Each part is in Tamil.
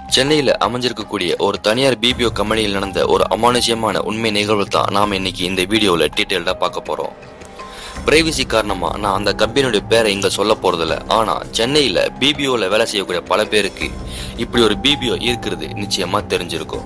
சென்னையில் அமைஞ்சிருக்கக்கூடிய ஒரு தனியார் பிபிஓ கம்பெனியில் நடந்த ஒரு அமானுஷ்யமான உண்மை நிகழ்வு தான் நாம் இன்னைக்கு இந்த வீடியோவில் டீட்டெயில்டாக பார்க்க போகிறோம் பிரைவசி காரணமா நான் அந்த கம்பெனியோட பேரை இங்க சொல்ல போறதில்ல ஆனா சென்னையில பிபிஓல வேலை செய்யக்கூடிய பல பேருக்கு இப்படி ஒரு பிபிஓ இருக்கிறது நிச்சயமா தெரிஞ்சிருக்கும்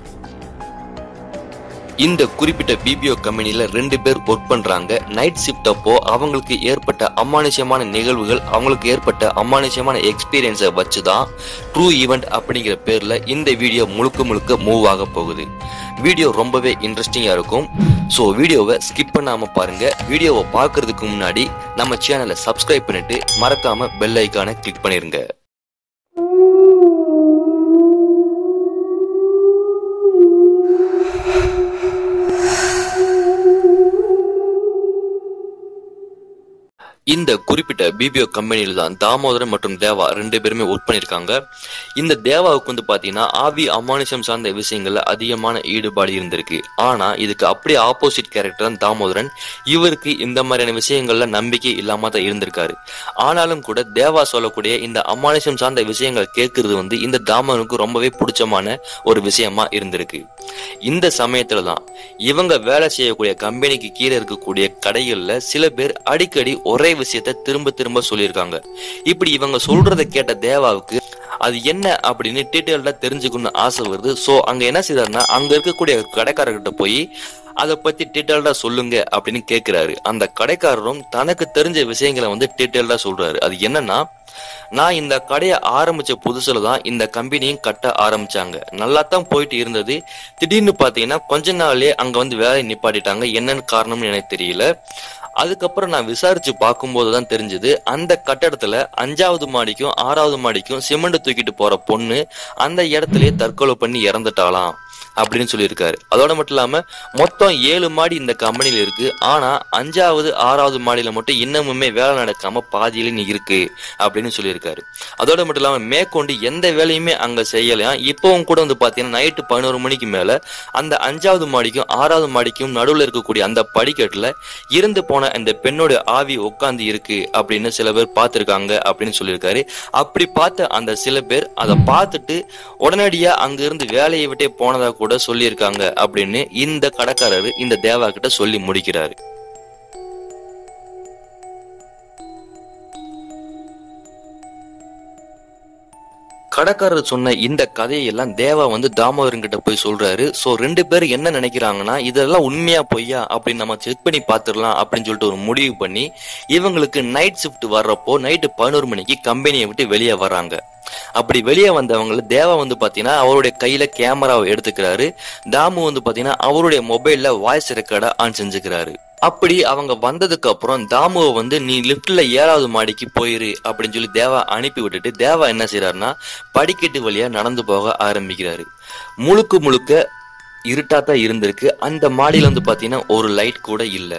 இந்த குறிப்பிட்ட பிபிஓ கம்பெனில ரெண்டு பேர் ஒர்க் பண்றாங்க நைட் ஷிஃப்ட் அப்போ அவங்களுக்கு ஏற்பட்ட அமானுஷ்யமான நிகழ்வுகள் அவங்களுக்கு ஏற்பட்ட அமானுஷ்யமான எக்ஸ்பீரியன்ஸை வச்சுதான் ட்ரூ ஈவெண்ட் அப்படிங்கிற பேர்ல இந்த வீடியோ முழுக்க முழுக்க மூவ் ஆக போகுது வீடியோ ரொம்பவே இன்ட்ரெஸ்டிங்கா இருக்கும் ஸோ வீடியோவை ஸ்கிப் பண்ணாம பாருங்க வீடியோவை பார்க்கறதுக்கு முன்னாடி நம்ம சேனலை சப்ஸ்கிரைப் பண்ணிட்டு மறக்காம பெல் ஐக்கானை கிளிக் பண்ணிருங்க இந்த குறிப்பிட்ட பிபிஓ கம்பெனியில் தான் தாமோதரன் மற்றும் தேவா ரெண்டு பேருமே ஒர்க் பண்ணியிருக்காங்க இந்த தேவாவுக்கு வந்து பார்த்தீங்கன்னா ஆவி அமானுஷம் சார்ந்த விஷயங்கள்ல அதிகமான ஈடுபாடு இருந்திருக்கு ஆனா இதுக்கு அப்படியே ஆப்போசிட் கேரக்டர் தான் தாமோதரன் இவருக்கு இந்த மாதிரியான விஷயங்கள்ல நம்பிக்கை இல்லாம தான் இருந்திருக்காரு ஆனாலும் கூட தேவா சொல்லக்கூடிய இந்த அமானுஷம் சார்ந்த விஷயங்கள் கேட்கறது வந்து இந்த தாமோதரனுக்கு ரொம்பவே பிடிச்சமான ஒரு விஷயமா இருந்திருக்கு இந்த சமயத்துல தான் இவங்க வேலை செய்யக்கூடிய கம்பெனிக்கு கீழே இருக்கக்கூடிய கடைகள்ல சில பேர் அடிக்கடி ஒரே விஷயத்த திரும்ப திரும்ப சொல்லியிருக்காங்க இப்படி இவங்க சொல்றத கேட்ட தேவாவுக்கு அது என்ன அப்படின்னு டீட்டெயில்டா தெரிஞ்சுக்கணும்னு ஆசை வருது ஸோ அங்க என்ன செய்தாருன்னா அங்க இருக்கக்கூடிய கடைக்காரர்கிட்ட போய் அதை பத்தி டீட்டெயில்டா சொல்லுங்க அப்படின்னு கேட்கிறாரு அந்த கடைக்காரரும் தனக்கு தெரிஞ்ச விஷயங்களை வந்து டீட்டெயில்டா சொல்றாரு அது என்னன்னா நான் இந்த கடையை ஆரம்பிச்ச புதுசுல தான் இந்த கம்பெனியும் கட்ட ஆரம்பிச்சாங்க நல்லா தான் போயிட்டு இருந்தது திடீர்னு பாத்தீங்கன்னா கொஞ்ச நாள்லயே அங்க வந்து வேலையை நிப்பாட்டிட்டாங்க என்னன்னு காரணம்னு எனக்கு தெரியல அதுக்கப்புறம் நான் விசாரிச்சு பார்க்கும்போது தான் தெரிஞ்சது அந்த கட்டடத்துல அஞ்சாவது மாடிக்கும் ஆறாவது மாடிக்கும் சிமெண்ட் தூக்கிட்டு போற பொண்ணு அந்த இடத்துலயே தற்கொலை பண்ணி இறந்துட்டாளாம் அப்படின்னு சொல்லியிருக்காரு அதோட மட்டும் இல்லாம மொத்தம் ஏழு மாடி இந்த கம்பெனில இருக்கு ஆனா அஞ்சாவது ஆறாவது மாடியில மட்டும் இன்னமுமே வேலை நடக்காம பாதியில நீ இருக்கு அப்படின்னு சொல்லியிருக்காரு அதோட மட்டும் இல்லாம மேற்கொண்டு எந்த வேலையுமே அங்க செய்யலையாம் இப்பவும் கூட வந்து பாத்தீங்கன்னா நைட்டு பதினோரு மணிக்கு மேல அந்த அஞ்சாவது மாடிக்கும் ஆறாவது மாடிக்கும் நடுவுல இருக்கக்கூடிய அந்த படிக்கட்டுல இருந்து போன அந்த பெண்ணோட ஆவி உட்கார்ந்து இருக்கு அப்படின்னு சில பேர் பார்த்திருக்காங்க அப்படின்னு சொல்லியிருக்காரு அப்படி பார்த்த அந்த சில பேர் அதை பார்த்துட்டு உடனடியா அங்க இருந்து வேலையை விட்டே போனதா கூட சொல்லியிருக்காங்க அப்படின்னு இந்த கடைக்காரர் இந்த தேவா கிட்ட சொல்லி முடிக்கிறாரு கடைக்காரர் சொன்ன இந்த கதையெல்லாம் தேவா வந்து தாமோதரன் கிட்ட போய் சொல்றாரு சோ ரெண்டு பேரும் என்ன நினைக்கிறாங்கன்னா இதெல்லாம் உண்மையா பொய்யா அப்படின்னு நம்ம செக் பண்ணி பாத்துடலாம் அப்படின்னு சொல்லிட்டு ஒரு முடிவு பண்ணி இவங்களுக்கு நைட் ஷிஃப்ட் வர்றப்போ நைட்டு பதினோரு மணிக்கு கம்பெனியை விட்டு வெளியே வராங்க அப்படி வெளியே வந்தவங்கள தேவா வந்து பாத்தீங்கன்னா அவருடைய கையில கேமராவை எடுத்துக்கிறாரு தாமு வந்து பாத்தீங்கன்னா அவருடைய மொபைல்ல வாய்ஸ் ரெக்கார்டை ஆன் செஞ்சுக்கிறாரு அப்படி அவங்க வந்ததுக்கு அப்புறம் தாமுவை வந்து நீ லிப்ட்ல ஏழாவது மாடிக்கு போயிரு அப்படின்னு சொல்லி தேவா அனுப்பி விட்டுட்டு தேவா என்ன செய்யறாருன்னா படிக்கட்டு வழியா நடந்து போக ஆரம்பிக்கிறாரு முழுக்க முழுக்க இருட்டா தான் இருந்திருக்கு அந்த மாடியில வந்து பாத்தீங்கன்னா ஒரு லைட் கூட இல்ல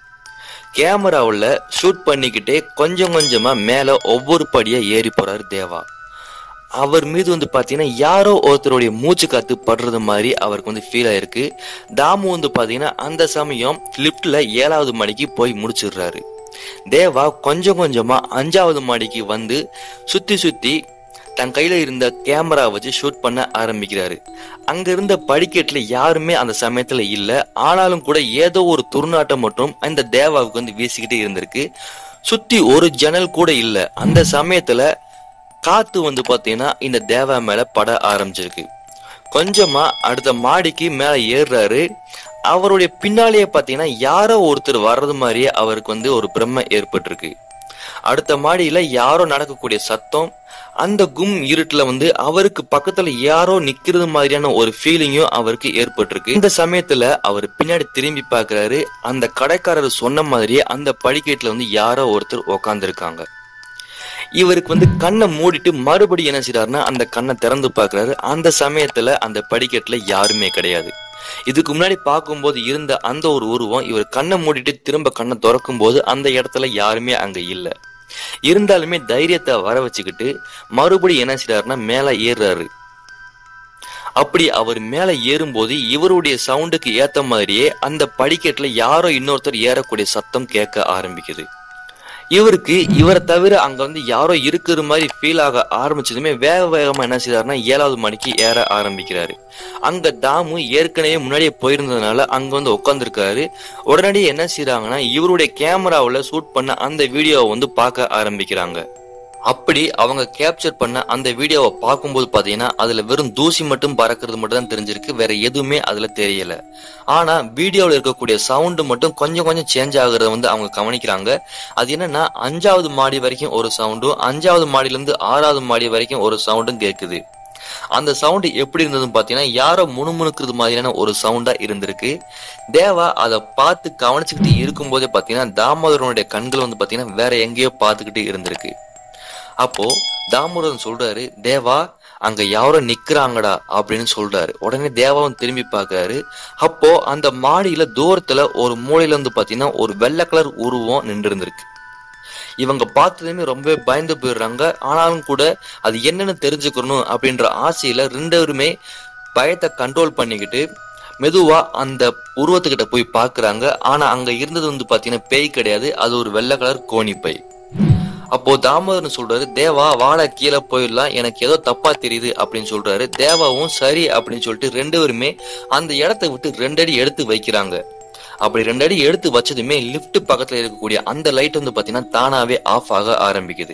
கேமராவில் ஷூட் பண்ணிக்கிட்டே கொஞ்சம் கொஞ்சமா மேல ஒவ்வொரு படியா ஏறி போறாரு தேவா அவர் மீது வந்து பாத்தீங்கன்னா யாரோ ஒருத்தருடைய மூச்சு காத்து படுறது மாதிரி அவருக்கு வந்து ஃபீல் ஆயிருக்கு தாமு வந்து பாத்தீங்கன்னா அந்த சமயம் லிப்ட்ல ஏழாவது மாடிக்கு போய் முடிச்சிடுறாரு தேவா கொஞ்சம் கொஞ்சமா அஞ்சாவது மாடிக்கு வந்து சுத்தி சுத்தி தன் கையில இருந்த கேமரா வச்சு ஷூட் பண்ண ஆரம்பிக்கிறாரு அங்க இருந்த படிக்கட்டுல யாருமே அந்த சமயத்துல இல்ல ஆனாலும் கூட ஏதோ ஒரு துர்நாட்டம் மட்டும் அந்த தேவாவுக்கு வந்து வீசிக்கிட்டே இருந்திருக்கு சுத்தி ஒரு ஜன்னல் கூட இல்ல அந்த சமயத்துல காத்து வந்து பாத்தீங்கன்னா இந்த தேவா மேல பட ஆரம்பிச்சிருக்கு கொஞ்சமா அடுத்த மாடிக்கு மேல ஏறுறாரு அவருடைய பின்னாலேயே பாத்தீங்கன்னா யாரோ ஒருத்தர் வர்றது மாதிரியே அவருக்கு வந்து ஒரு பிரம்ம ஏற்பட்டிருக்கு அடுத்த மாடியில யாரோ நடக்கக்கூடிய சத்தம் அந்த கும் இருட்டுல வந்து அவருக்கு பக்கத்துல யாரோ நிக்கிறது மாதிரியான ஒரு ஃபீலிங்கும் அவருக்கு ஏற்பட்டிருக்கு இந்த சமயத்துல அவர் பின்னாடி திரும்பி பார்க்கறாரு அந்த கடைக்காரர் சொன்ன மாதிரியே அந்த படிக்கட்டுல வந்து யாரோ ஒருத்தர் உக்காந்துருக்காங்க இவருக்கு வந்து கண்ணை மூடிட்டு மறுபடியும் என்ன செய்யறாருன்னா அந்த கண்ணை திறந்து பார்க்கறாரு அந்த சமயத்துல அந்த படிக்கட்டுல யாருமே கிடையாது இதுக்கு முன்னாடி பார்க்கும்போது இருந்த அந்த ஒரு உருவம் இவர் கண்ணை மூடிட்டு திரும்ப கண்ணை திறக்கும் போது அந்த இடத்துல யாருமே அங்க இல்ல இருந்தாலுமே தைரியத்தை வர வச்சுக்கிட்டு மறுபடியும் என்ன செய்யறாருன்னா மேல ஏறுறாரு அப்படி அவர் மேல ஏறும்போது இவருடைய சவுண்டுக்கு ஏத்த மாதிரியே அந்த படிக்கட்டுல யாரோ இன்னொருத்தர் ஏறக்கூடிய சத்தம் கேட்க ஆரம்பிக்குது இவருக்கு இவரை தவிர அங்க வந்து யாரோ இருக்கிற மாதிரி ஃபீல் ஆக ஆரம்பிச்சதுமே வேக வேகமா என்ன செய்யறாருன்னா ஏழாவது மணிக்கு ஏற ஆரம்பிக்கிறாரு அங்க தாமு ஏற்கனவே முன்னாடியே போயிருந்ததுனால அங்க வந்து உட்காந்துருக்காரு உடனடியே என்ன செய்யறாங்கன்னா இவருடைய கேமராவில் ஷூட் பண்ண அந்த வீடியோவை வந்து பார்க்க ஆரம்பிக்கிறாங்க அப்படி அவங்க கேப்சர் பண்ண அந்த வீடியோவை பார்க்கும்போது பாத்தீங்கன்னா அதுல வெறும் தூசி மட்டும் பறக்கிறது மட்டும் தான் தெரிஞ்சிருக்கு வேற எதுவுமே அதுல தெரியல ஆனா வீடியோவில் இருக்கக்கூடிய சவுண்டு மட்டும் கொஞ்சம் கொஞ்சம் சேஞ்ச் ஆகுறத வந்து அவங்க கவனிக்கிறாங்க அது என்னன்னா அஞ்சாவது மாடி வரைக்கும் ஒரு சவுண்டும் அஞ்சாவது மாடியில இருந்து ஆறாவது மாடி வரைக்கும் ஒரு சவுண்டும் கேட்குது அந்த சவுண்டு எப்படி இருந்ததுன்னு பாத்தீங்கன்னா யாரோ முணுமுணுக்கிறது மாதிரியான ஒரு சவுண்டா இருந்திருக்கு தேவா அதை பார்த்து கவனிச்சுக்கிட்டு இருக்கும்போதே பாத்தீங்கன்னா தாமோதரனுடைய கண்கள் வந்து பாத்தீங்கன்னா வேற எங்கேயோ பார்த்துக்கிட்டு இருந்திருக்கு அப்போ தாமோதரன் சொல்றாரு தேவா அங்க யாரோ நிக்கிறாங்கடா அப்படின்னு சொல்றாரு உடனே தேவாவும் திரும்பி பார்க்கறாரு அப்போ அந்த மாடியில தூரத்துல ஒரு மூலையில இருந்து பாத்தீங்கன்னா ஒரு வெள்ளை கலர் உருவம் நின்று இருந்திருக்கு இவங்க பார்த்ததுமே ரொம்பவே பயந்து போயிடுறாங்க ஆனாலும் கூட அது என்னன்னு தெரிஞ்சுக்கணும் அப்படின்ற ஆசையில ரெண்டு பேருமே பயத்தை கண்ட்ரோல் பண்ணிக்கிட்டு மெதுவா அந்த உருவத்துக்கிட்ட போய் பார்க்கறாங்க ஆனா அங்க இருந்தது வந்து பாத்தீங்கன்னா பேய் கிடையாது அது ஒரு வெள்ளை கலர் கோணிப்பை அப்போ தாமோதரன் சொல்றாரு தேவா வாழை கீழே போயிடலாம் எனக்கு ஏதோ தப்பா தெரியுது அப்படின்னு சொல்றாரு தேவாவும் சரி அப்படின்னு சொல்லிட்டு ரெண்டு பேருமே அந்த இடத்த விட்டு ரெண்டு அடி எடுத்து வைக்கிறாங்க அப்படி ரெண்டு அடி எடுத்து வச்சதுமே லிஃப்ட் பக்கத்துல இருக்கக்கூடிய அந்த லைட் வந்து பாத்தீங்கன்னா தானாவே ஆஃப் ஆக ஆரம்பிக்குது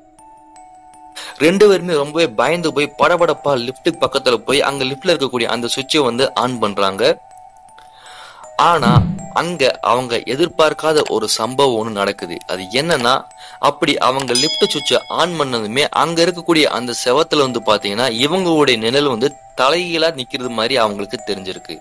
ரெண்டு பேருமே ரொம்பவே பயந்து போய் படபடப்பா லிஃப்ட் பக்கத்துல போய் அங்க லிஃப்ட்ல இருக்கக்கூடிய அந்த சுவிட்சை வந்து ஆன் பண்றாங்க ஆனா அங்க அவங்க எதிர்பார்க்காத ஒரு சம்பவம் ஒண்ணு நடக்குது அது என்னன்னா அப்படி அவங்க லிஃப்ட் சுவிட்சை ஆன் பண்ணதுமே அங்க இருக்கக்கூடிய அந்த செவத்துல வந்து பாத்தீங்கன்னா இவங்களுடைய நிழல் வந்து தலைகீழா நிக்கிறது மாதிரி அவங்களுக்கு தெரிஞ்சிருக்கு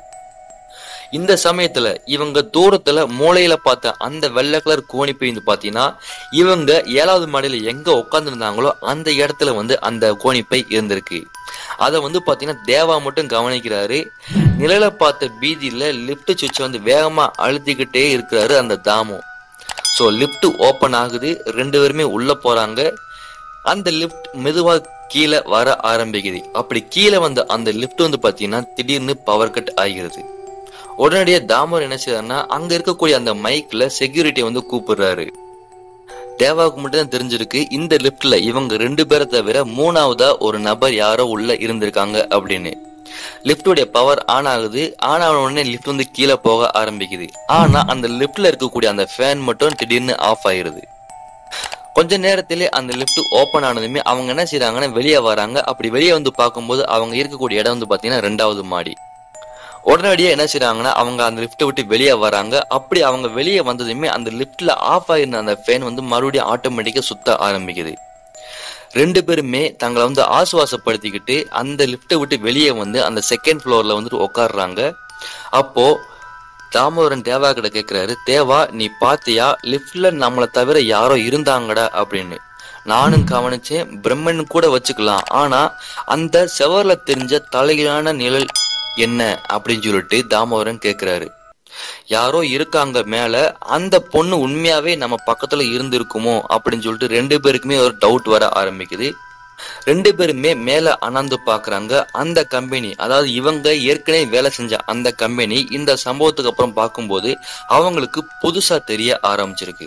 இந்த சமயத்துல இவங்க தூரத்துல மூலையில பார்த்த அந்த வெள்ளை கலர் கோணிப்பை வந்து பாத்தீங்கன்னா இவங்க ஏழாவது மாடியில எங்க உட்காந்துருந்தாங்களோ அந்த இடத்துல வந்து அந்த கோணிப்பை இருந்திருக்கு அதை வந்து பாத்தீங்கன்னா தேவா மட்டும் கவனிக்கிறாரு நிழலை பார்த்த பீதியில லிஃப்ட் சுவிட்சை வந்து வேகமா அழுத்திக்கிட்டே இருக்கிறாரு அந்த தாமு ஸோ லிஃப்ட் ஓப்பன் ஆகுது ரெண்டு பேருமே உள்ள போறாங்க அந்த லிஃப்ட் மெதுவா கீழே வர ஆரம்பிக்குது அப்படி கீழே வந்த அந்த லிஃப்ட் வந்து பாத்தீங்கன்னா திடீர்னு பவர் கட் ஆகிறது உடனடியே தாமர் என்ன செய்யறாருன்னா அங்க இருக்கக்கூடிய அந்த மைக்ல செக்யூரிட்டி வந்து கூப்பிடுறாரு தேவாவுக்கு மட்டும் தான் தெரிஞ்சிருக்கு இந்த லிஃப்ட்ல இவங்க ரெண்டு பேரை தவிர மூணாவதா ஒரு நபர் யாரோ உள்ள இருந்திருக்காங்க அப்படின்னு லிஃப்டோடைய பவர் ஆன் ஆகுது ஆன் ஆன உடனே லிஃப்ட் வந்து கீழே போக ஆரம்பிக்குது ஆனா அந்த லிஃப்ட்ல இருக்கக்கூடிய அந்த ஃபேன் மட்டும் திடீர்னு ஆஃப் ஆயிருது கொஞ்ச நேரத்திலே அந்த லிஃப்ட் ஓப்பன் ஆனதுமே அவங்க என்ன செய்றாங்கன்னா வெளியே வராங்க அப்படி வெளியே வந்து பார்க்கும்போது அவங்க இருக்கக்கூடிய இடம் வந்து பாத்தீங்கன்னா ரெண்டாவது மாடி உடனடியாக என்ன செய்றாங்கன்னா அவங்க அந்த லிஃப்ட்டை விட்டு வெளியே வராங்க அப்படி அவங்க வெளியே வந்ததுமே அந்த லிஃப்ட்ல ஆஃப் ஆயிருந்த அந்த ஃபேன் வந்து மறுபடியும் ஆட்டோமேட்டிக்கா சுத்த ஆரம்பிக்குது ரெண்டு பேருமே தங்களை வந்து ஆசுவாசப்படுத்திக்கிட்டு அந்த லிஃப்ட்டை விட்டு வெளியே வந்து அந்த செகண்ட் ஃப்ளோர்ல வந்துட்டு உட்காடுறாங்க அப்போ தாமோதரன் தேவா கிட்ட கேக்குறாரு தேவா நீ பாத்தியா லிஃப்ட்ல நம்மளை தவிர யாரோ இருந்தாங்கடா அப்படின்னு நானும் கவனிச்சேன் பிரம்மன் கூட வச்சுக்கலாம் ஆனா அந்த செவர்ல தெரிஞ்ச தலைகீழான நிழல் என்ன அப்படின்னு சொல்லிட்டு தாமோதரன் கேக்குறாரு யாரோ இருக்காங்க மேல அந்த பொண்ணு உண்மையாவே நம்ம பக்கத்துல இருந்திருக்குமோ அப்படின்னு சொல்லிட்டு ரெண்டு பேருக்குமே ஒரு டவுட் வர ஆரம்பிக்குது ரெண்டு பேருமே மேல அணந்து பாக்குறாங்க அந்த கம்பெனி அதாவது இவங்க ஏற்கனவே வேலை செஞ்ச அந்த கம்பெனி இந்த சம்பவத்துக்கு அப்புறம் பார்க்கும்போது அவங்களுக்கு புதுசா தெரிய ஆரம்பிச்சிருக்கு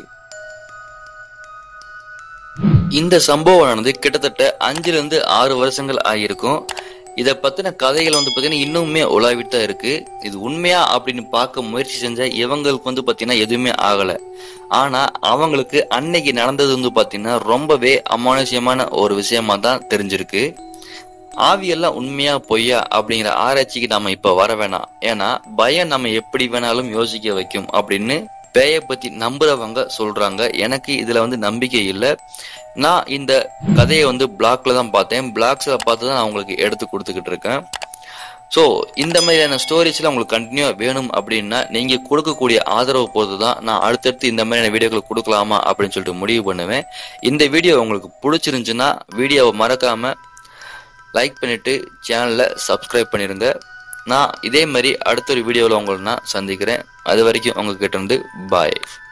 இந்த சம்பவம் நடந்து கிட்டத்தட்ட அஞ்சுல இருந்து ஆறு வருஷங்கள் ஆகியிருக்கும் இதை பத்தின கதைகள் வந்து பாத்தீங்கன்னா இன்னுமே உலாவிட்டு தான் இருக்கு இது உண்மையா அப்படின்னு பார்க்க முயற்சி செஞ்ச இவங்களுக்கு வந்து பாத்தீங்கன்னா எதுவுமே ஆகல ஆனா அவங்களுக்கு அன்னைக்கு நடந்தது வந்து பாத்தீங்கன்னா ரொம்பவே அமானுஷ்யமான ஒரு விஷயமா தான் தெரிஞ்சிருக்கு ஆவியெல்லாம் உண்மையா பொய்யா அப்படிங்கிற ஆராய்ச்சிக்கு நம்ம இப்ப வர வேணாம் ஏன்னா பயம் நம்ம எப்படி வேணாலும் யோசிக்க வைக்கும் அப்படின்னு பேயை பத்தி நம்புறவங்க சொல்றாங்க எனக்கு இதுல வந்து நம்பிக்கை இல்லை நான் இந்த கதையை வந்து பிளாக்ல தான் பார்த்தேன் பிளாக்ஸ்ல பார்த்து தான் நான் உங்களுக்கு எடுத்து கொடுத்துக்கிட்டு இருக்கேன் ஸோ இந்த மாதிரியான ஸ்டோரிஸ்லாம் உங்களுக்கு கண்டினியூவாக வேணும் அப்படின்னா நீங்கள் கொடுக்கக்கூடிய ஆதரவு பொறுத்து தான் நான் அடுத்தடுத்து இந்த மாதிரியான வீடியோக்களை கொடுக்கலாமா அப்படின்னு சொல்லிட்டு முடிவு பண்ணுவேன் இந்த வீடியோ உங்களுக்கு பிடிச்சிருந்துச்சுன்னா வீடியோவை மறக்காமல் லைக் பண்ணிவிட்டு சேனலை சப்ஸ்கிரைப் பண்ணிடுங்க நான் இதே மாதிரி அடுத்த ஒரு வீடியோவில் உங்களை நான் சந்திக்கிறேன் அது வரைக்கும் உங்ககிட்ட இருந்து பாய்